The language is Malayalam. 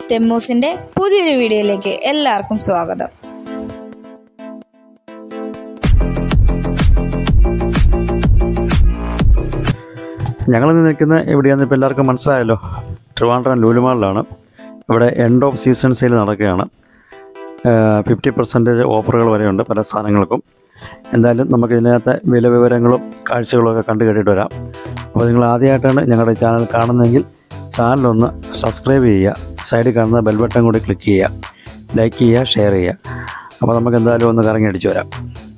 തെമ്മൂസിന്റെ പുതിയൊരു വീഡിയോയിലേക്ക് എല്ലാവർക്കും സ്വാഗതം ഞങ്ങളിന്ന് നിൽക്കുന്ന എവിടെയാണെന്ന് ഇപ്പോൾ എല്ലാവർക്കും മനസ്സിലായല്ലോ ട്രിവാൻഡ്രം ലൂലുമാളിലാണ് ഇവിടെ എൻഡ് ഓഫ് സീസൺ സെയിൽ നടക്കുകയാണ് ഫിഫ്റ്റി പെർസെൻറ്റേജ് ഓഫറുകൾ വരെയുണ്ട് പല സാധനങ്ങൾക്കും എന്തായാലും നമുക്ക് ഇതിനകത്തെ വില വിവരങ്ങളും കാഴ്ചകളും ഒക്കെ കണ്ടു കേട്ടിട്ട് വരാം അപ്പോൾ നിങ്ങൾ ആദ്യമായിട്ടാണ് ഞങ്ങളുടെ ചാനൽ കാണുന്നതെങ്കിൽ ചാനലൊന്ന് സബ്സ്ക്രൈബ് ചെയ്യുക സൈഡിൽ കാണുന്ന ബെൽ ബട്ടൺ കൂടി ക്ലിക്ക് ചെയ്യുക ലൈക്ക് ചെയ്യുക ഷെയർ ചെയ്യുക അപ്പോൾ നമുക്ക് എന്തായാലും ഒന്ന് കറങ്ങി അടിച്ചു വരാം